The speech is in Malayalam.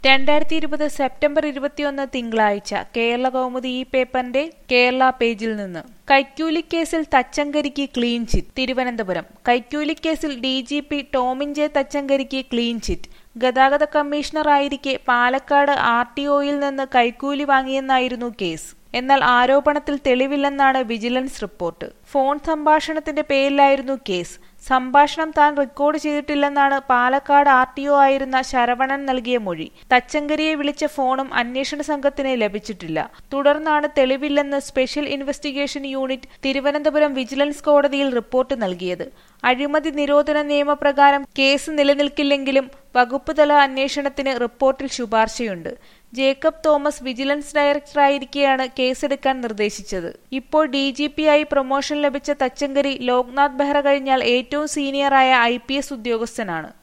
രണ്ടായിരത്തി ഇരുപത് സെപ്റ്റംബർ ഇരുപത്തിയൊന്ന് തിങ്കളാഴ്ച കേരള കൗമുദി ഈ പേപ്പറിന്റെ കേരള പേജിൽ നിന്ന് കൈക്കൂലിക്കേസിൽ തച്ചങ്കരിക്ക് ക്ലീൻ ചിറ്റ് തിരുവനന്തപുരം കൈക്കൂലിക്കേസിൽ D G P Tomin J തച്ചങ്കരിക്ക് ക്ലീൻ ചിറ്റ് ഗതാഗത കമ്മീഷണറായിരിക്കെ പാലക്കാട് ആർ ടി ഒയിൽ നിന്ന് കൈക്കൂലി വാങ്ങിയെന്നായിരുന്നു കേസ് എന്നാൽ ആരോപണത്തിൽ തെളിവില്ലെന്നാണ് വിജിലൻസ് റിപ്പോർട്ട് ഫോൺ സംഭാഷണത്തിന്റെ പേരിലായിരുന്നു കേസ് സംഭാഷണം താൻ റെക്കോർഡ് ചെയ്തിട്ടില്ലെന്നാണ് പാലക്കാട് ആർ ടി ഒ ആയിരുന്ന ശരവണൻ നൽകിയ മൊഴി തച്ചങ്കരിയെ വിളിച്ച ഫോണും അന്വേഷണ സംഘത്തിന് ലഭിച്ചിട്ടില്ല തുടർന്നാണ് തെളിവില്ലെന്ന് special investigation unit Thiruvananthapuram vigilance കോടതിയിൽ റിപ്പോർട്ട് നൽകിയത് അഴിമതി നിരോധന നിയമപ്രകാരം കേസ് നിലനിൽക്കില്ലെങ്കിലും വകുപ്പ് തല അന്വേഷണത്തിന് റിപ്പോർട്ടിൽ ശുപാർശയുണ്ട് ജേക്കബ് തോമസ് വിജിലൻസ് ഡയറക്ടറായിരിക്കെയാണ് കേസെടുക്കാൻ നിർദ്ദേശിച്ചത് ഇപ്പോൾ ഡി ജി പി ആയി പ്രൊമോഷൻ ലഭിച്ച തച്ചങ്കരി ലോക്നാഥ് ബെഹ്റ കഴിഞ്ഞാൽ ഏറ്റവും സീനിയറായ ഐ പി എസ് ഉദ്യോഗസ്ഥനാണ്